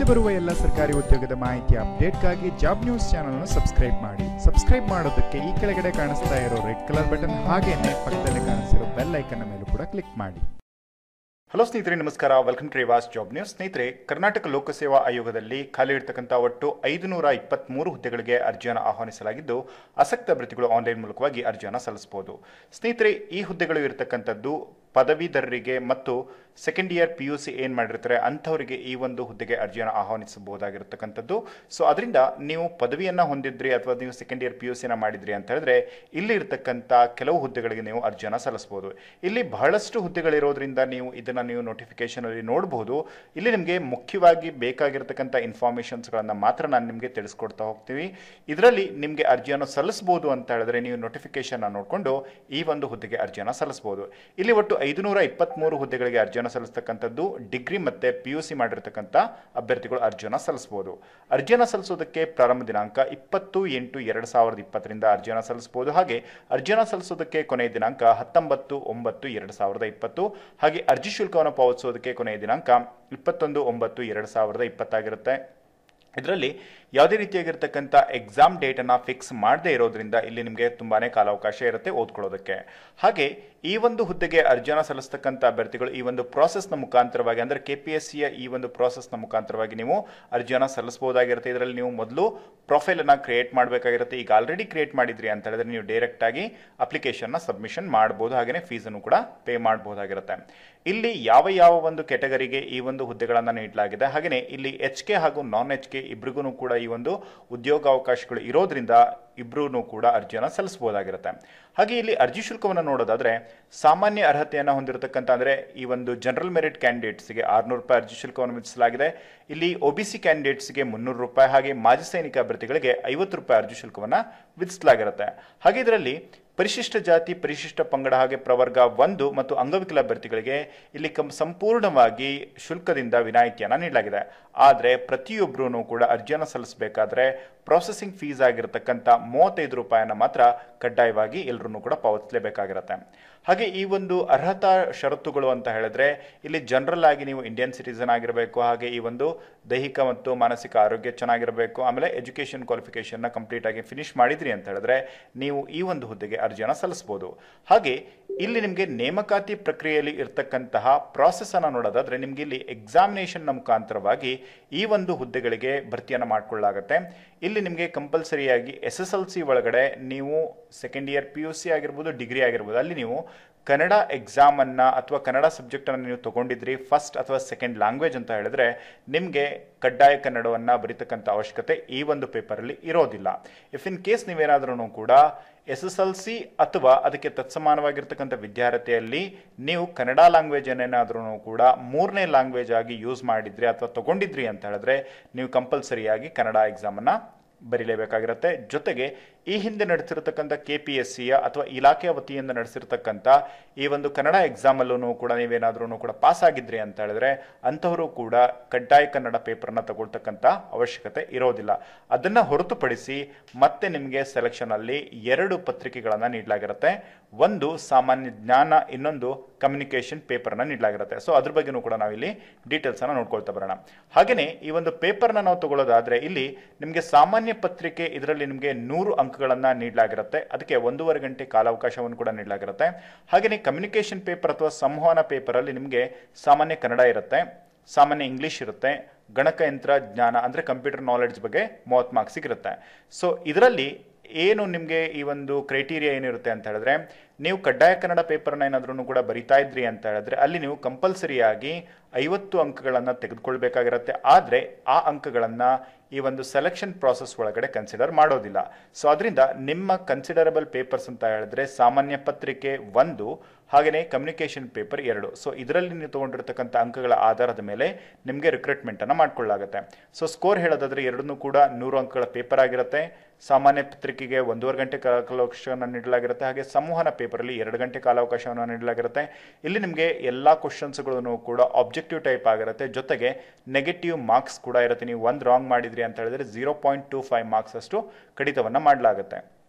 ಬರುವ ಎಲ್ಲ ಸರ್ಕಾರಿ ಉದ್ಯೋಗದ ಮಾಹಿತಿ ಅಪ್ಡೇಟ್ಗಾಗಿ ಜಾಬ್ ನ್ಯೂಸ್ ಚಾನಲ್ ಅನ್ನು ಸಬ್ಸ್ಕ್ರೈಬ್ ಮಾಡಿ ಸಬ್ಸ್ಕ್ರೈಬ್ ಮಾಡೋದಕ್ಕೆ ಈ ಕೆಳಗಡೆ ಕಾಣಿಸ್ತಾ ಇರೋ ರೆಡ್ ಕಲರ್ ಬಟನ್ ಹಾಗೇನೆ ಪಕ್ಕದಲ್ಲಿ ಕಾಣಿಸ್ತಿರೋ ಬೆಲ್ ಐಕನ್ ಮೇಲೂ ಕೂಡ ಕ್ಲಿಕ್ ಮಾಡಿ ಹಲೋ ಸ್ನೇಹಿತರೆ ನಮಸ್ಕಾರ ವೆಲ್ಕಮ್ ಟು ರಿವಾಸ್ ಜಾಬ್ ನ್ಯೂಸ್ ಸ್ನೇಹಿತರೆ ಕರ್ನಾಟಕ ಲೋಕಸೇವಾ ಆಯೋಗದಲ್ಲಿ ಖಾಲಿ ಇರತಕ್ಕಂಥ ಒಟ್ಟು ಐದುನೂರ ಇಪ್ಪತ್ತ್ಮೂರು ಹುದ್ದೆಗಳಿಗೆ ಅರ್ಜಿಯನ್ನು ಆಹ್ವಾನಿಸಲಾಗಿದ್ದು ಆಸಕ್ತ ಅಭ್ಯರ್ಥಿಗಳು ಆನ್ಲೈನ್ ಮೂಲಕವಾಗಿ ಅರ್ಜಿಯನ್ನು ಸಲ್ಲಿಸಬಹುದು ಸ್ನೇಹಿತರೆ ಈ ಹುದ್ದೆಗಳು ಇರತಕ್ಕಂಥದ್ದು ಪದವೀಧರರಿಗೆ ಮತ್ತು second year P U C ಏನು ಮಾಡಿರ್ತಾರೆ ಅಂಥವರಿಗೆ ಈ ಒಂದು ಹುದ್ದೆಗೆ ಅರ್ಜಿಯನ್ನು ಆಹ್ವಾನಿಸಬಹುದಾಗಿರ್ತಕ್ಕಂಥದ್ದು ಸೊ ಅದರಿಂದ ನೀವು ಪದವಿಯನ್ನು ಹೊಂದಿದ್ರಿ ಅಥವಾ ನೀವು ಸೆಕೆಂಡ್ ಇಯರ್ ಪಿ ಯು ಸಿನ ಮಾಡಿದ್ರಿ ಅಂತ ಹೇಳಿದ್ರೆ ಇಲ್ಲಿ ಇರ್ತಕ್ಕಂಥ ಕೆಲವು ಹುದ್ದೆಗಳಿಗೆ ನೀವು ಅರ್ಜಿಯನ್ನು ಸಲ್ಲಿಸಬಹುದು ಇಲ್ಲಿ ಬಹಳಷ್ಟು ಹುದ್ದೆಗಳಿರೋದ್ರಿಂದ ನೀವು ಇದನ್ನು ನೀವು ನೋಟಿಫಿಕೇಶನಲ್ಲಿ ನೋಡಬಹುದು ಇಲ್ಲಿ ನಿಮಗೆ ಮುಖ್ಯವಾಗಿ ಬೇಕಾಗಿರ್ತಕ್ಕಂಥ ಇನ್ಫಾರ್ಮೇಷನ್ಸ್ಗಳನ್ನು ಮಾತ್ರ ನಾನು ನಿಮಗೆ ತಿಳಿಸ್ಕೊಡ್ತಾ ಹೋಗ್ತೀವಿ ಇದರಲ್ಲಿ ನಿಮಗೆ ಅರ್ಜಿಯನ್ನು ಸಲ್ಲಿಸಬಹುದು ಅಂತ ಹೇಳಿದ್ರೆ ನೀವು ನೋಟಿಫಿಕೇಶನ್ ನೋಡಿಕೊಂಡು ಈ ಒಂದು ಹುದ್ದೆಗೆ ಅರ್ಜಿಯನ್ನು ಸಲ್ಲಿಸಬಹುದು ಇಲ್ಲಿ ಒಟ್ಟು ಐದುನೂರ ಇಪ್ಪತ್ತ್ಮೂರು ಹುದ್ದೆಗಳಿಗೆ ಅರ್ಜಿಯನ್ನು ಸಲ್ಲಿಸ್ತಕ್ಕಂಥದ್ದು ಡಿಗ್ರಿ ಮತ್ತು ಪಿ ಯು ಸಿ ಮಾಡಿರ್ತಕ್ಕಂಥ ಅಭ್ಯರ್ಥಿಗಳು ಅರ್ಜಿಯನ್ನು ಸಲ್ಲಿಸಬಹುದು ಅರ್ಜಿಯನ್ನು ಸಲ್ಲಿಸೋದಕ್ಕೆ ಪ್ರಾರಂಭ ದಿನಾಂಕ ಇಪ್ಪತ್ತು ಎಂಟು ಎರಡು ಸಾವಿರದ ಇಪ್ಪತ್ತರಿಂದ ಅರ್ಜಿಯನ್ನು ಸಲ್ಲಿಸಬಹುದು ಹಾಗೆ ಅರ್ಜಿಯನ್ನು ಸಲ್ಲಿಸೋದಕ್ಕೆ ಕೊನೆಯ ದಿನಾಂಕ ಹತ್ತೊಂಬತ್ತು ಒಂಬತ್ತು ಎರಡು ಸಾವಿರದ ಇಪ್ಪತ್ತು ಹಾಗೆ ಅರ್ಜಿ ಶುಲ್ಕವನ್ನು ಪಾವತಿಸೋದಕ್ಕೆ ಕೊನೆಯ ದಿನಾಂಕ ಇಪ್ಪತ್ತೊಂದು ಒಂಬತ್ತು ಎರಡು ಸಾವಿರದ ಇಪ್ಪತ್ತಾಗಿರುತ್ತೆ ಇದರಲ್ಲಿ ಯಾವುದೇ ರೀತಿಯಾಗಿರ್ತಕ್ಕಂಥ ಎಕ್ಸಾಮ್ ಡೇಟನ್ನು ಫಿಕ್ಸ್ ಮಾಡದೇ ಇರೋದ್ರಿಂದ ಇಲ್ಲಿ ನಿಮಗೆ ತುಂಬಾ ಕಾಲಾವಕಾಶ ಇರುತ್ತೆ ಓದ್ಕೊಳ್ಳೋದಕ್ಕೆ ಹಾಗೆ ಈ ಒಂದು ಹುದ್ದೆಗೆ ಅರ್ಜಿಯನ್ನು ಸಲ್ಲಿಸ್ತಕ್ಕಂಥ ಅಭ್ಯರ್ಥಿಗಳು ಈ ಒಂದು ಪ್ರಾಸೆಸ್ನ ಮುಖಾಂತರವಾಗಿ ಅಂದರೆ ಕೆ ಪಿ ಎಸ್ ಸಿಯ ಈ ಒಂದು ಪ್ರಾಸೆಸ್ನ ಮುಖಾಂತರವಾಗಿ ನೀವು ಅರ್ಜಿಯನ್ನು ಸಲ್ಲಿಸಬಹುದಾಗಿರುತ್ತೆ ಇದರಲ್ಲಿ ನೀವು ಮೊದಲು ಪ್ರೊಫೈಲನ್ನು ಕ್ರಿಯೇಟ್ ಮಾಡಬೇಕಾಗಿರುತ್ತೆ ಈಗ ಆಲ್ರೆಡಿ ಕ್ರಿಯೇಟ್ ಮಾಡಿದ್ರಿ ಅಂತ ಹೇಳಿದ್ರೆ ನೀವು ಡೈರೆಕ್ಟಾಗಿ ಅಪ್ಲಿಕೇಶನ್ನ ಸಬ್ಮಿಷನ್ ಮಾಡ್ಬೋದು ಹಾಗೆಯೇ ಫೀಸನ್ನು ಕೂಡ ಪೇ ಮಾಡಬಹುದಾಗಿರುತ್ತೆ ಇಲ್ಲಿ ಯಾವ ಯಾವ ಒಂದು ಕೆಟಗರಿಗೆ ಈ ಒಂದು ಹುದ್ದೆಗಳನ್ನು ನೀಡಲಾಗಿದೆ ಹಾಗೆಯೇ ಇಲ್ಲಿ ಎಚ್ ಕೆ ಹಾಗೂ ನಾನ್ ಎಚ್ ಕೆ ಇಬ್ರಿಗೂ ಕೂಡ ಈ ಒಂದು ಉದ್ಯೋಗಾವಕಾಶಗಳು ಇರೋದ್ರಿಂದ ಇಬ್ಬರೂ ಕೂಡ ಅರ್ಜಿಯನ್ನು ಸಲ್ಲಿಸಬಹುದಾಗಿರುತ್ತೆ ಹಾಗೆ ಇಲ್ಲಿ ಅರ್ಜಿ ಶುಲ್ಕವನ್ನು ನೋಡೋದಾದ್ರೆ ಸಾಮಾನ್ಯ ಅರ್ಹತೆಯನ್ನು ಹೊಂದಿರತಕ್ಕಂಥ ಅಂದರೆ ಈ ಒಂದು ಜನರಲ್ ಮೆರಿಟ್ ಕ್ಯಾಂಡಿಡೇಟ್ಸ್ಗೆ ಆರುನೂರು ರೂಪಾಯಿ ಅರ್ಜಿ ಶುಲ್ಕವನ್ನು ವಿಧಿಸಲಾಗಿದೆ ಇಲ್ಲಿ ಒ ಬಿ ಸಿ ಕ್ಯಾಂಡಿಡೇಟ್ಸ್ಗೆ ಮುನ್ನೂರು ರೂಪಾಯಿ ಹಾಗೆ ಮಾಜಿ ಸೈನಿಕ ಅಭ್ಯರ್ಥಿಗಳಿಗೆ ಐವತ್ತು ರೂಪಾಯಿ ಅರ್ಜಿ ಶುಲ್ಕವನ್ನು ವಿಧಿಸಲಾಗಿರುತ್ತೆ ಹಾಗೆ ಇದರಲ್ಲಿ ಪರಿಶಿಷ್ಟ ಜಾತಿ ಪರಿಶಿಷ್ಟ ಪಂಗಡ ಹಾಗೆ ಪ್ರವರ್ಗ ಒಂದು ಮತ್ತು ಅಂಗವಿಕಲ ಅಭ್ಯರ್ಥಿಗಳಿಗೆ ಇಲ್ಲಿ ಕಂ ಸಂಪೂರ್ಣವಾಗಿ ಶುಲ್ಕದಿಂದ ವಿನಾಯಿತಿಯನ್ನು ನೀಡಲಾಗಿದೆ ಆದರೆ ಪ್ರತಿಯೊಬ್ಬರೂ ಕೂಡ ಅರ್ಜಿಯನ್ನು ಸಲ್ಲಿಸಬೇಕಾದ್ರೆ ಪ್ರೊಸೆಸಿಂಗ್ ಫೀಸ್ ಆಗಿರತಕ್ಕಂಥ ಮೂವತ್ತೈದು ರೂಪಾಯಿನ ಮಾತ್ರ ಕಡ್ಡಾಯವಾಗಿ ಎಲ್ಲರೂ ಕೂಡ ಪಾವತಿಸಲೇಬೇಕಾಗಿರುತ್ತೆ ಹಾಗೆ ಈ ಒಂದು ಅರ್ಹತಾ ಷರತ್ತುಗಳು ಅಂತ ಹೇಳಿದ್ರೆ ಇಲ್ಲಿ ಜನರಲ್ ಆಗಿ ನೀವು ಇಂಡಿಯನ್ ಸಿಟಿಸನ್ ಆಗಿರಬೇಕು ಹಾಗೆ ಈ ಒಂದು ದೈಹಿಕ ಮತ್ತು ಮಾನಸಿಕ ಆರೋಗ್ಯ ಚೆನ್ನಾಗಿರಬೇಕು ಆಮೇಲೆ ಎಜುಕೇಷನ್ ಕ್ವಾಲಿಫಿಕೇಷನ್ನ ಕಂಪ್ಲೀಟ್ ಆಗಿ ಫಿನಿಶ್ ಮಾಡಿದ್ರಿ ಅಂತ ಹೇಳಿದ್ರೆ ನೀವು ಈ ಒಂದು ಹುದ್ದೆಗೆ ಅರ್ಜಿಯನ್ನು ಸಲ್ಲಿಸಬಹುದು ಹಾಗೆ ಇಲ್ಲಿ ನಿಮಗೆ ನೇಮಕಾತಿ ಪ್ರಕ್ರಿಯೆಯಲ್ಲಿ ಇರ್ತಕ್ಕಂತಹ ಪ್ರಾಸೆಸ್ ಅನ್ನು ನೋಡೋದಾದ್ರೆ ನಿಮಗೆ ಇಲ್ಲಿ ಎಕ್ಸಾಮಿನೇಷನ್ನ ಮುಖಾಂತರವಾಗಿ ಈ ಒಂದು ಹುದ್ದೆಗಳಿಗೆ ಭರ್ತಿಯನ್ನು ಮಾಡಿಕೊಳ್ಳಲಾಗುತ್ತೆ ಇಲ್ಲಿ ನಿಮಗೆ ಕಂಪಲ್ಸರಿಯಾಗಿ ಎಸ್ ಎಸ್ ಎಲ್ ಸಿ ಒಳಗಡೆ ನೀವು second year P U C ಆಗಿರ್ಬೋದು ಡಿಗ್ರಿ ಆಗಿರ್ಬೋದು ಅಲ್ಲಿ ನೀವು ಕನ್ನಡ ಎಕ್ಸಾಮನ್ನು ಅಥವಾ ಕನ್ನಡ ಸಬ್ಜೆಕ್ಟನ್ನು ನೀವು ತೊಗೊಂಡಿದ್ರಿ ಫಸ್ಟ್ ಅಥವಾ ಸೆಕೆಂಡ್ ಲ್ಯಾಂಗ್ವೇಜ್ ಅಂತ ಹೇಳಿದ್ರೆ ನಿಮಗೆ ಕಡ್ಡಾಯ ಕನ್ನಡವನ್ನು ಬರೀತಕ್ಕಂಥ ಅವಶ್ಯಕತೆ ಈ ಒಂದು ಪೇಪರಲ್ಲಿ ಇರೋದಿಲ್ಲ ಇಫ್ ಇನ್ ಕೇಸ್ ನೀವೇನಾದ್ರೂ ಕೂಡ ಎಸ್ ಎಸ್ ಎಲ್ ಸಿ ಅಥವಾ ಅದಕ್ಕೆ ತತ್ಸಮಾನವಾಗಿರ್ತಕ್ಕಂಥ ವಿದ್ಯಾರ್ಥಿಯಲ್ಲಿ ನೀವು ಕನ್ನಡ ಲ್ಯಾಂಗ್ವೇಜ್ ಏನೇನಾದ್ರೂ ಕೂಡ ಮೂರನೇ ಲ್ಯಾಂಗ್ವೇಜ್ ಆಗಿ ಯೂಸ್ ಮಾಡಿದ್ರಿ ಅಥವಾ ತಗೊಂಡಿದ್ರಿ ಅಂತ ಹೇಳಿದ್ರೆ ನೀವು ಕಂಪಲ್ಸರಿಯಾಗಿ ಕನ್ನಡ ಎಕ್ಸಾಮನ್ನು ಬರೀಲೇಬೇಕಾಗಿರುತ್ತೆ ಜೊತೆಗೆ ಈ ಹಿಂದೆ ನಡೆಸಿರ್ತಕ್ಕಂಥ ಕೆ ಪಿ ಎಸ್ ಸಿಯ ಅಥವಾ ಇಲಾಖೆಯ ವತಿಯಿಂದ ನಡೆಸಿರ್ತಕ್ಕಂಥ ಈ ಒಂದು ಕನ್ನಡ ಎಕ್ಸಾಮಲ್ಲೂ ಕೂಡ ನೀವೇನಾದ್ರೂ ಕೂಡ ಪಾಸ್ ಆಗಿದ್ರಿ ಅಂತ ಹೇಳಿದ್ರೆ ಅಂಥವರು ಕೂಡ ಕಡ್ಡಾಯ ಕನ್ನಡ ಪೇಪರ್ನ ತಗೊಳ್ತಕ್ಕಂಥ ಅವಶ್ಯಕತೆ ಇರೋದಿಲ್ಲ ಅದನ್ನು ಹೊರತುಪಡಿಸಿ ಮತ್ತೆ ನಿಮಗೆ ಸೆಲೆಕ್ಷನಲ್ಲಿ ಎರಡು ಪತ್ರಿಕೆಗಳನ್ನು ನೀಡಲಾಗಿರುತ್ತೆ ಒಂದು ಸಾಮಾನ್ಯ ಜ್ಞಾನ ಇನ್ನೊಂದು ಕಮ್ಯುನಿಕೇಷನ್ ಪೇಪರ್ನ ನೀಡಲಾಗಿರುತ್ತೆ ಸೊ ಅದ್ರ ಬಗ್ಗೆನೂ ಕೂಡ ನಾವಿಲ್ಲಿ ಡೀಟೇಲ್ಸನ್ನು ನೋಡ್ಕೊಳ್ತಾ ಬರೋಣ ಹಾಗೆಯೇ ಈ ಒಂದು ಪೇಪರ್ನ ನಾವು ತಗೊಳ್ಳೋದಾದ್ರೆ ಇಲ್ಲಿ ನಿಮಗೆ ಸಾಮಾನ್ಯ ಪತ್ರಿಕೆ ಇದರಲ್ಲಿ ನಿಮಗೆ ನೂರು ಅಂಕಗಳನ್ನು ನೀಡಲಾಗಿರುತ್ತೆ ಅದಕ್ಕೆ ಒಂದೂವರೆ ಗಂಟೆ ಕಾಲಾವಕಾಶವನ್ನು ಕೂಡ ನೀಡಲಾಗಿರುತ್ತೆ ಹಾಗೆಯೇ ಕಮ್ಯುನಿಕೇಷನ್ ಪೇಪರ್ ಅಥವಾ ಸಂವಹನ ಪೇಪರಲ್ಲಿ ನಿಮಗೆ ಸಾಮಾನ್ಯ ಕನ್ನಡ ಇರುತ್ತೆ ಸಾಮಾನ್ಯ ಇಂಗ್ಲೀಷ್ ಇರುತ್ತೆ ಗಣಕಯಂತ್ರ ಜ್ಞಾನ ಅಂದರೆ ಕಂಪ್ಯೂಟರ್ ನಾಲೆಡ್ಜ್ ಬಗ್ಗೆ ಮೂವತ್ತು ಮಾರ್ಕ್ಸ್ ಸಿಗಿರುತ್ತೆ ಸೊ ಇದರಲ್ಲಿ ಏನು ನಿಮಗೆ ಈ ಒಂದು ಕ್ರೈಟೀರಿಯಾ ಏನಿರುತ್ತೆ ಅಂತ ಹೇಳಿದ್ರೆ ನೀವು ಕಡ್ಡಾಯ ಕನ್ನಡ ಪೇಪರ್ನ ಏನಾದ್ರೂ ಕೂಡ ಬರಿತಾ ಇದ್ರಿ ಅಂತ ಹೇಳಿದ್ರೆ ಅಲ್ಲಿ ನೀವು ಕಂಪಲ್ಸರಿಯಾಗಿ ಐವತ್ತು ಅಂಕಗಳನ್ನು ತೆಗೆದುಕೊಳ್ಬೇಕಾಗಿರುತ್ತೆ ಆದರೆ ಆ ಅಂಕಗಳನ್ನು ಈ ಒಂದು ಸೆಲೆಕ್ಷನ್ ಪ್ರಾಸೆಸ್ ಒಳಗಡೆ ಕನ್ಸಿಡರ್ ಮಾಡೋದಿಲ್ಲ ಸೊ ಅದರಿಂದ ನಿಮ್ಮ ಕನ್ಸಿಡರಬಲ್ ಪೇಪರ್ಸ್ ಅಂತ ಹೇಳಿದ್ರೆ ಸಾಮಾನ್ಯ ಪತ್ರಿಕೆ ಒಂದು ಹಾಗೆಯೇ ಕಮ್ಯುನಿಕೇಷನ್ ಪೇಪರ್ ಎರಡು ಸೊ ಇದರಲ್ಲಿ ನೀವು ತೊಗೊಂಡಿರ್ತಕ್ಕಂಥ ಅಂಕಗಳ ಆಧಾರದ ಮೇಲೆ ನಿಮಗೆ ರಿಕ್ರೂಟ್ಮೆಂಟನ್ನು ಮಾಡ್ಕೊಳ್ಳಾಗುತ್ತೆ ಸೊ ಸ್ಕೋರ್ ಹೇಳೋದಾದ್ರೆ ಎರಡನ್ನೂ ಕೂಡ ನೂರು ಅಂಕಗಳ ಪೇಪರ್ ಆಗಿರುತ್ತೆ ಸಾಮಾನ್ಯ ಪತ್ರಿಕೆಗೆ ಒಂದೂವರೆ ಗಂಟೆ ಕಾಲಾವಕಾಶವನ್ನು ನೀಡಲಾಗಿರುತ್ತೆ ಹಾಗೆ ಸಂವಹನ ಪೇಪರಲ್ಲಿ ಎರಡು ಗಂಟೆ ಕಾಲಾವಕಾಶವನ್ನು ನೀಡಲಾಗಿರುತ್ತೆ ಇಲ್ಲಿ ನಿಮಗೆ ಎಲ್ಲ ಕ್ವಶನ್ಸ್ಗಳನ್ನು ಕೂಡ ಆಬ್ಜೆಕ್ಟಿವ್ ಟೈಪ್ ಆಗಿರುತ್ತೆ ಜೊತೆಗೆ ನೆಗೆಟಿವ್ ಮಾರ್ಕ್ಸ್ ಕೂಡ ಇರುತ್ತೆ ನೀವು ಒಂದು ರಾಂಗ್ ಮಾಡಿದ್ರಿ ಅಂತ ಹೇಳಿದ್ರೆ zero point two five marks ಅಷ್ಟು ಕಡಿತವನ್ನು ಮಾಡಲಾಗುತ್ತೆ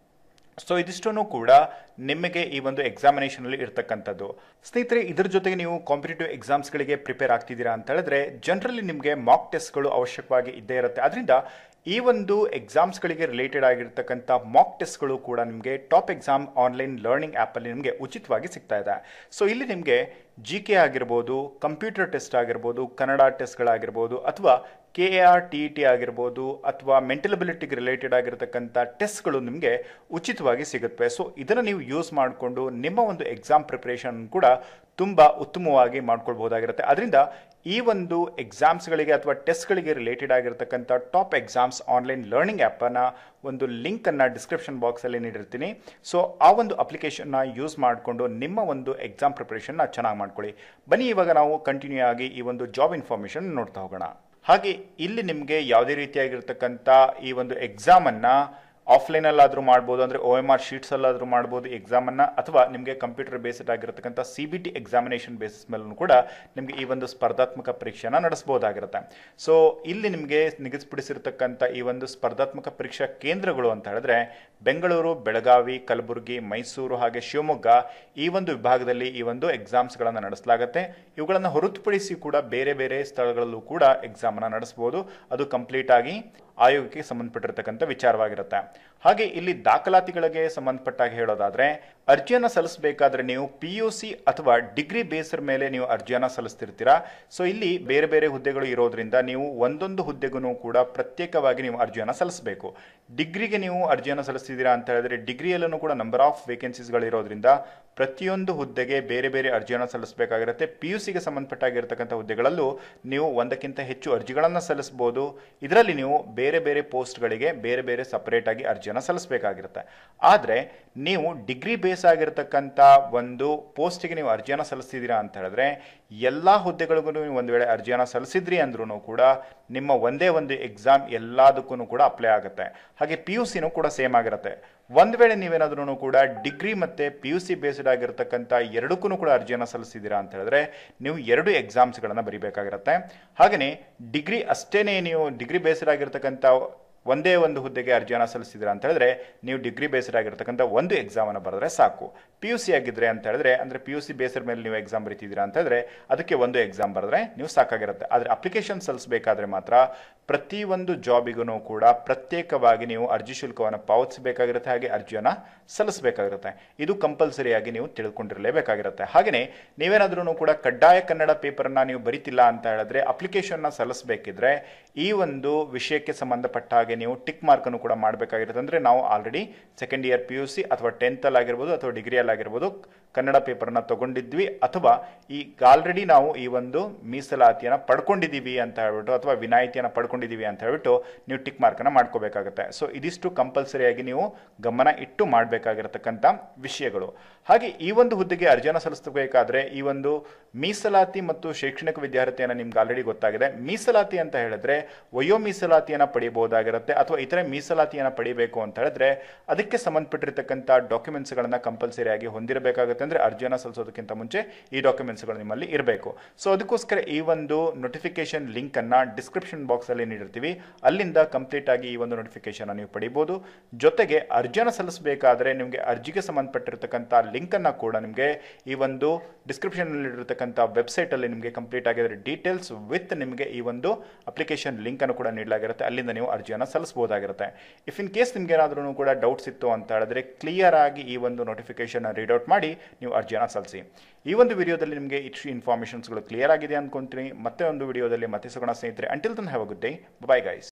ಸೊ ಇದಿಷ್ಟೂ ಕೂಡ ನಿಮಗೆ ಈ ಒಂದು ಎಕ್ಸಾಮಿನೇಷನಲ್ಲಿ ಇರ್ತಕ್ಕಂಥದ್ದು ಸ್ನೇಹಿತರೆ ಇದ್ರ ಜೊತೆಗೆ ನೀವು ಕಾಂಪಿಟೇಟಿವ್ ಎಕ್ಸಾಮ್ಸ್ಗಳಿಗೆ ಪ್ರಿಪೇರ್ ಆಗ್ತಿದ್ದೀರಾ ಅಂತ ಹೇಳಿದ್ರೆ ಜನರಲಿ ನಿಮಗೆ ಮಾಕ್ ಟೆಸ್ಟ್ಗಳು ಅವಶ್ಯಕವಾಗಿ ಇದ್ದೇ ಇರುತ್ತೆ ಅದರಿಂದ ಈ ಒಂದು ಎಕ್ಸಾಮ್ಸ್ಗಳಿಗೆ ರಿಲೇಟೆಡ್ ಆಗಿರ್ತಕ್ಕಂಥ ಮಾಕ್ ಟೆಸ್ಟ್ಗಳು ಕೂಡ ನಿಮಗೆ ಟಾಪ್ ಎಕ್ಸಾಮ್ ಆನ್ಲೈನ್ ಲರ್ನಿಂಗ್ ಆ್ಯಪಲ್ಲಿ ನಿಮಗೆ ಉಚಿತವಾಗಿ ಸಿಗ್ತಾ ಇದೆ ಸೊ ಇಲ್ಲಿ ನಿಮಗೆ ಜಿ ಕೆ ಆಗಿರ್ಬೋದು ಕಂಪ್ಯೂಟರ್ ಟೆಸ್ಟ್ ಆಗಿರ್ಬೋದು ಕನ್ನಡ ಟೆಸ್ಟ್ಗಳಾಗಿರ್ಬೋದು ಅಥವಾ K A R T E T ಆಗಿರ್ಬೋದು ಅಥವಾ ಮೆಂಟಲ್ ಅಬಿಲಿಟಿಗೆ ರಿಲೇಟೆಡ್ ಆಗಿರತಕ್ಕಂಥ ಟೆಸ್ಟ್ಗಳು ನಿಮಗೆ ಉಚಿತವಾಗಿ ಸಿಗುತ್ತೆ ಸೊ ಇದನ್ನು ನೀವು ಯೂಸ್ ಮಾಡಿಕೊಂಡು ನಿಮ್ಮ ಒಂದು ಎಕ್ಸಾಮ್ ಪ್ರಿಪ್ರೇಷನ್ ಕೂಡ ತುಂಬ ಉತ್ತಮವಾಗಿ ಮಾಡ್ಕೊಳ್ಬಹುದಾಗಿರುತ್ತೆ ಅದರಿಂದ ಈ ಒಂದು ಎಕ್ಸಾಮ್ಸ್ಗಳಿಗೆ ಅಥವಾ ಟೆಸ್ಟ್ಗಳಿಗೆ ರಿಲೇಟೆಡ್ ಆಗಿರತಕ್ಕಂಥ ಟಾಪ್ ಎಕ್ಸಾಮ್ಸ್ ಆನ್ಲೈನ್ ಲರ್ನಿಂಗ್ ಆ್ಯಪನ್ನು ಒಂದು ಲಿಂಕನ್ನು ಡಿಸ್ಕ್ರಿಪ್ಷನ್ ಬಾಕ್ಸಲ್ಲಿ ನೀಡಿರ್ತೀನಿ ಸೊ ಆ ಒಂದು ಅಪ್ಲಿಕೇಶನ್ನ ಯೂಸ್ ಮಾಡಿಕೊಂಡು ನಿಮ್ಮ ಒಂದು ಎಕ್ಸಾಮ್ ಪ್ರಿಪ್ರೇಷನ್ನ ಚೆನ್ನಾಗಿ ಮಾಡ್ಕೊಳ್ಳಿ ಬನ್ನಿ ಇವಾಗ ನಾವು ಕಂಟಿನ್ಯೂ ಆಗಿ ಈ ಒಂದು ಜಾಬ್ ಇನ್ಫಾರ್ಮೇಷನ್ ನೋಡ್ತಾ ಹೋಗೋಣ ಹಾಗೆ ಇಲ್ಲಿ ನಿಮಗೆ ಯಾವುದೇ ರೀತಿಯಾಗಿರ್ತಕ್ಕಂಥ ಈ ಒಂದು ಎಕ್ಸಾಮನ್ನು ಆಫ್ಲೈನಲ್ಲಾದರೂ ಮಾಡ್ಬೋದು ಅಂದರೆ ಒ ಎಮ್ ಆರ್ ಶೀಟ್ಸಲ್ಲಾದರೂ ಮಾಡ್ಬೋದು ಎಕ್ಸಾಮನ್ನು ಅಥವಾ ನಿಮಗೆ ಕಂಪ್ಯೂಟರ್ ಬೇಸ್ಡ್ ಆಗಿರತಕ್ಕಂಥ C B T examination basis ಮೇಲೂ ಕೂಡ ನಿಮಗೆ ಈ ಒಂದು ಸ್ಪರ್ಧಾತ್ಮಕ ಪರೀಕ್ಷೆನ ನಡೆಸ್ಬೋದಾಗಿರುತ್ತೆ ಸೊ ಇಲ್ಲಿ ನಿಮಗೆ ನಿಗದಿಪಡಿಸಿರ್ತಕ್ಕಂಥ ಈ ಒಂದು ಸ್ಪರ್ಧಾತ್ಮಕ ಪರೀಕ್ಷಾ ಕೇಂದ್ರಗಳು ಅಂತ ಹೇಳಿದ್ರೆ ಬೆಂಗಳೂರು ಬೆಳಗಾವಿ ಕಲಬುರಗಿ ಮೈಸೂರು ಹಾಗೆ ಶಿವಮೊಗ್ಗ ಈ ಒಂದು ವಿಭಾಗದಲ್ಲಿ ಈ ಒಂದು ಎಕ್ಸಾಮ್ಸ್ಗಳನ್ನು ನಡೆಸಲಾಗುತ್ತೆ ಇವುಗಳನ್ನು ಹೊರತುಪಡಿಸಿ ಕೂಡ ಬೇರೆ ಬೇರೆ ಸ್ಥಳಗಳಲ್ಲೂ ಕೂಡ ಎಕ್ಸಾಮನ್ನು ನಡೆಸ್ಬೋದು ಅದು ಕಂಪ್ಲೀಟ್ ಆಗಿ ಆಯೋಗಕ್ಕೆ ಸಂಬಂಧಪಟ್ಟಿರ್ತಕ್ಕಂಥ ವಿಚಾರವಾಗಿರುತ್ತೆ ಹಾಗೆ ಇಲ್ಲಿ ದಾಖಲಾತಿಗಳಿಗೆ ಸಂಬಂಧಪಟ್ಟಾಗ ಹೇಳೋದಾದ್ರೆ ಅರ್ಜಿಯನ್ನು ಸಲ್ಲಿಸಬೇಕಾದ್ರೆ ನೀವು ಪಿ ಯು ಸಿ ಅಥವಾ ಡಿಗ್ರಿ ಬೇಸರ್ ಮೇಲೆ ನೀವು ಅರ್ಜಿಯನ್ನು ಸಲ್ಲಿಸ್ತಿರ್ತೀರಾ ಸೊ ಇಲ್ಲಿ ಬೇರೆ ಬೇರೆ ಹುದ್ದೆಗಳು ಇರೋದ್ರಿಂದ ನೀವು ಒಂದೊಂದು ಹುದ್ದೆಗೂ ಕೂಡ ಪ್ರತ್ಯೇಕವಾಗಿ ನೀವು ಅರ್ಜಿಯನ್ನು ಸಲ್ಲಿಸಬೇಕು ಡಿಗ್ರಿಗೆ ನೀವು ಅರ್ಜಿಯನ್ನು ಸಲ್ಲಿಸ್ತಿದ್ದೀರಾ ಅಂತ ಹೇಳಿದ್ರೆ ಡಿಗ್ರಿಯಲ್ಲೂ ಕೂಡ ನಂಬರ್ ಆಫ್ ವೇಕೆನ್ಸೀಸ್ಗಳು ಇರೋದ್ರಿಂದ ಪ್ರತಿಯೊಂದು ಹುದ್ದೆಗೆ ಬೇರೆ ಬೇರೆ ಅರ್ಜಿಯನ್ನು ಸಲ್ಲಿಸಬೇಕಾಗಿರುತ್ತೆ ಪಿ ಯು ಸಿಗೆ ಸಂಬಂಧಪಟ್ಟಾಗಿರ್ತಕ್ಕಂಥ ಹುದ್ದೆಗಳಲ್ಲೂ ನೀವು ಒಂದಕ್ಕಿಂತ ಹೆಚ್ಚು ಅರ್ಜಿಗಳನ್ನು ಸಲ್ಲಿಸಬಹುದು ಇದರಲ್ಲಿ ನೀವು ಬೇರೆ ಬೇರೆ ಪೋಸ್ಟ್ಗಳಿಗೆ ಬೇರೆ ಬೇರೆ ಸಪರೇಟ್ ಆಗಿ ಅರ್ಜಿಯನ್ನು ಸಲ್ಲಿಸಬೇಕಾಗಿರುತ್ತೆ ಆದರೆ ನೀವು ಡಿಗ್ರಿ ಬೇಸ್ ಆಗಿರತಕ್ಕಂಥ ಒಂದು ಪೋಸ್ಟಿಗೆ ನೀವು ಅರ್ಜಿಯನ್ನು ಸಲ್ಲಿಸ್ತಿದ್ದೀರಾ ಅಂತ ಹೇಳಿದ್ರೆ ಎಲ್ಲ ಹುದ್ದೆಗಳಿಗೂ ನೀವು ಒಂದು ವೇಳೆ ಅರ್ಜಿಯನ್ನು ಸಲ್ಲಿಸಿದ್ರಿ ಅಂದ್ರೂ ಕೂಡ ನಿಮ್ಮ ಒಂದೇ ಒಂದು ಎಕ್ಸಾಮ್ ಎಲ್ಲದಕ್ಕೂ ಕೂಡ ಅಪ್ಲೈ ಆಗುತ್ತೆ ಹಾಗೆ ಪಿ ಯು ಸಿನೂ ಕೂಡ ಸೇಮ್ ಆಗಿರುತ್ತೆ ಒಂದು ವೇಳೆ ನೀವೇನಾದ್ರೂ ಕೂಡ ಡಿಗ್ರಿ ಮತ್ತು ಪಿ ಯು ಸಿ ಬೇಸ್ಡ್ ಆಗಿರ್ತಕ್ಕಂಥ ಎರಡಕ್ಕೂ ಕೂಡ ಅರ್ಜಿಯನ್ನು ಸಲ್ಲಿಸಿದ್ದೀರಾ ಅಂತ ಹೇಳಿದ್ರೆ ನೀವು ಎರಡು ಎಕ್ಸಾಮ್ಸ್ಗಳನ್ನು ಬರೀಬೇಕಾಗಿರುತ್ತೆ ಹಾಗೆಯೇ ಡಿಗ್ರಿ ಅಷ್ಟೇ ನೀವು ಡಿಗ್ರಿ ಬೇಸ್ಡ್ ಆಗಿರ್ತಕ್ಕಂಥ ಒಂದೇ ಒಂದು ಹುದ್ದೆಗೆ ಅರ್ಜಿಯನ್ನು ಸಲ್ಲಿಸಿದ್ದೀರಾ ಅಂತ ಹೇಳಿದ್ರೆ ನೀವು ಡಿಗ್ರಿ ಬೇಸ್ಡ್ ಆಗಿರ್ತಕ್ಕಂಥ ಒಂದು ಎಕ್ಸಾಮನ್ನು ಬರೆದ್ರೆ ಸಾಕು ಪಿ ಯು ಸಿ ಆಗಿದ್ರೆ ಅಂತ ಹೇಳಿದ್ರೆ ಅಂದರೆ ಪಿ ಯು ಸಿ ಬೇಸರ್ ಮೇಲೆ ನೀವು ಎಕ್ಸಾಮ್ ಬರೀತಿದ್ದೀರಾ ಅಂತ ಹೇಳಿದ್ರೆ ಅದಕ್ಕೆ ಒಂದು ಎಕ್ಸಾಮ್ ಬರೆದ್ರೆ ನೀವು ಸಾಕಾಗಿರುತ್ತೆ ಆದರೆ ಅಪ್ಲಿಕೇಶನ್ ಸಲ್ಲಿಸಬೇಕಾದ್ರೆ ಮಾತ್ರ ಪ್ರತಿಯೊಂದು ಜಾಬಿಗೂ ಕೂಡ ಪ್ರತ್ಯೇಕವಾಗಿ ನೀವು ಅರ್ಜಿ ಶುಲ್ಕವನ್ನು ಪಾವತಿಸಬೇಕಾಗಿರುತ್ತೆ ಹಾಗೆ ಅರ್ಜಿಯನ್ನು ಸಲ್ಲಿಸಬೇಕಾಗಿರುತ್ತೆ ಇದು ಕಂಪಲ್ಸರಿಯಾಗಿ ನೀವು ತಿಳ್ಕೊಂಡಿರಲೇಬೇಕಾಗಿರುತ್ತೆ ಹಾಗೆಯೇ ನೀವೇನಾದ್ರೂ ಕೂಡ ಕಡ್ಡಾಯ ಕನ್ನಡ ಪೇಪರನ್ನು ನೀವು ಬರಿತಿಲ್ಲ ಅಂತ ಹೇಳಿದ್ರೆ ಅಪ್ಲಿಕೇಶನ್ನ ಸಲ್ಲಿಸಬೇಕಿದ್ರೆ ಈ ಒಂದು ವಿಷಯಕ್ಕೆ ಸಂಬಂಧಪಟ್ಟ ಹಾಗೆ ನೀವು ಟಿಕ್ ಮಾರ್ಕನ್ನು ಕೂಡ ಮಾಡಬೇಕಾಗಿರುತ್ತೆ ಅಂದರೆ ನಾವು already second year P U C ಅಥವಾ ಟೆಂತಲ್ಲಿ ಆಗಿರ್ಬೋದು ಅಥವಾ ಡಿಗ್ರಿಯಲ್ಲಿ ಆಗಿರ್ಬೋದು ಕನ್ನಡ ಪೇಪರ್ನ ತಗೊಂಡಿದ್ವಿ ಅಥವಾ ಈಗ ಆಲ್ರೆಡಿ ನಾವು ಈ ಒಂದು ಮೀಸಲಾತಿಯನ್ನು ಪಡ್ಕೊಂಡಿದ್ದೀವಿ ಅಂತ ಹೇಳ್ಬಿಟ್ಟು ಅಥವಾ ವಿನಾಯಿತಿಯನ್ನು ಪಡ್ಕೊಂಡಿದ್ದೀವಿ ಅಂತ ಹೇಳ್ಬಿಟ್ಟು ನೀವು ಟಿಕ್ ಮಾರ್ಕನ್ನು ಮಾಡ್ಕೋಬೇಕಾಗುತ್ತೆ ಸೊ ಇದಿಷ್ಟು ಕಂಪಲ್ಸರಿಯಾಗಿ ನೀವು ಗಮನ ಇಟ್ಟು ಮಾಡಬೇಕಾಗಿರತಕ್ಕಂಥ ವಿಷಯಗಳು ಹಾಗೆ ಈ ಒಂದು ಹುದ್ದೆಗೆ ಅರ್ಜಿಯನ್ನು ಸಲ್ಲಿಸಬೇಕಾದ್ರೆ ಈ ಒಂದು ಮೀಸಲಾತಿ ಮತ್ತು ಶೈಕ್ಷಣಿಕ ವಿದ್ಯಾರ್ಥಿಯನ್ನು ನಿಮ್ಗೆ ಆಲ್ರೆಡಿ ಗೊತ್ತಾಗಿದೆ ಮೀಸಲಾತಿ ಅಂತ ಹೇಳಿದ್ರೆ ವಯೋ ಮೀಸಲಾತಿಯನ್ನು ಪಡಿಬಹುದಾಗಿರುತ್ತೆ ಅಥವಾ ಇತರೆ ಮೀಸಲಾತಿಯನ್ನು ಪಡಿಬೇಕು ಅಂತ ಹೇಳಿದ್ರೆ ಅದಕ್ಕೆ ಸಂಬಂಧಪಟ್ಟಿರ್ತಕ್ಕಂಥ ಡಾಕ್ಯುಮೆಂಟ್ಸ್ಗಳನ್ನು ಕಂಪಲ್ಸರಿಯಾಗಿ ಹೊಂದಿರಬೇಕಾಗುತ್ತೆ ಅಂದರೆ ಅರ್ಜಿಯನ್ನು ಸಲ್ಲಿಸೋದಕ್ಕಿಂತ ಮುಂಚೆ ಈ ಡಾಕ್ಯುಮೆಂಟ್ಸ್ಗಳು ನಿಮ್ಮಲ್ಲಿ ಇರಬೇಕು ಸೊ ಅದಕ್ಕೋಸ್ಕರ ಈ ಒಂದು ನೋಟಿಫಿಕೇಶನ್ ಲಿಂಕನ್ನು ಡಿಸ್ಕ್ರಿಪ್ಷನ್ ಬಾಕ್ಸಲ್ಲಿ ನೀಡಿರ್ತೀವಿ ಅಲ್ಲಿಂದ ಕಂಪ್ಲೀಟ್ ಆಗಿ ಈ ಒಂದು ನೋಟಿಫಿಕೇಶನ್ ನೀವು ಪಡಿಬೋದು ಜೊತೆಗೆ ಅರ್ಜಿಯನ್ನು ಸಲ್ಲಿಸಬೇಕಾದ್ರೆ ನಿಮಗೆ ಅರ್ಜಿಗೆ ಸಂಬಂಧಪಟ್ಟಿರ್ತಕ್ಕಂಥ ಲಿಂಕನ್ನು ಕೂಡ ನಿಮಗೆ ಈ ಒಂದು ಡಿಸ್ಕ್ರಿಪ್ಷನ್ನಲ್ಲಿರತಕ್ಕಂಥ ವೆಬ್ಸೈಟಲ್ಲಿ ನಿಮಗೆ ಕಂಪ್ಲೀಟ್ ಆಗಿರೋ ಡೀಟೇಲ್ಸ್ ವಿತ್ ನಿಮಗೆ ಈ ಒಂದು ಅಪ್ಲಿಕೇಶನ್ ಲಿಂಕನ್ನು ಕೂಡ ನೀಡಲಾಗಿರುತ್ತೆ ಅಲ್ಲಿಂದ ನೀವು ಅರ್ಜಿಯನ್ನು ಸಲ್ಲಿಸಬಹುದಾಗಿರುತ್ತೆ ಇಫ್ ಇನ್ ಕೇಸ್ ನಿಮ್ಗೆ ಏನಾದ್ರೂ ಕೂಡ ಡೌಟ್ಸ್ ಇತ್ತು ಅಂತ ಹೇಳಿದ್ರೆ ಕ್ಲಿಯರ್ ಆಗಿ ಈ ಒಂದು ನೋಟಿಫಿಕೇಶನ್ ರೀಡ್ ಔಟ್ ಮಾಡಿ ನೀವು ಅರ್ಜಿಯನ್ನು ಸಲ್ಲಿಸಿ ಈ ಒಂದು ವಿಡಿಯೋದಲ್ಲಿ ನಿಮಗೆ ಇಷ್ಟು ಇನ್ಫಾರ್ಮೇಷನ್ಸ್ಗಳು ಕ್ಲಿಯರ್ ಆಗಿದೆ ಅಂದ್ಕೊಂತೀನಿ ಮತ್ತೆ ಒಂದು ವಿಡಿಯೋದಲ್ಲಿ ಮತ್ತೆ ಸಿಗೋಣ ಸ್ನೇಹಿತರೆ until then have a good day bye guys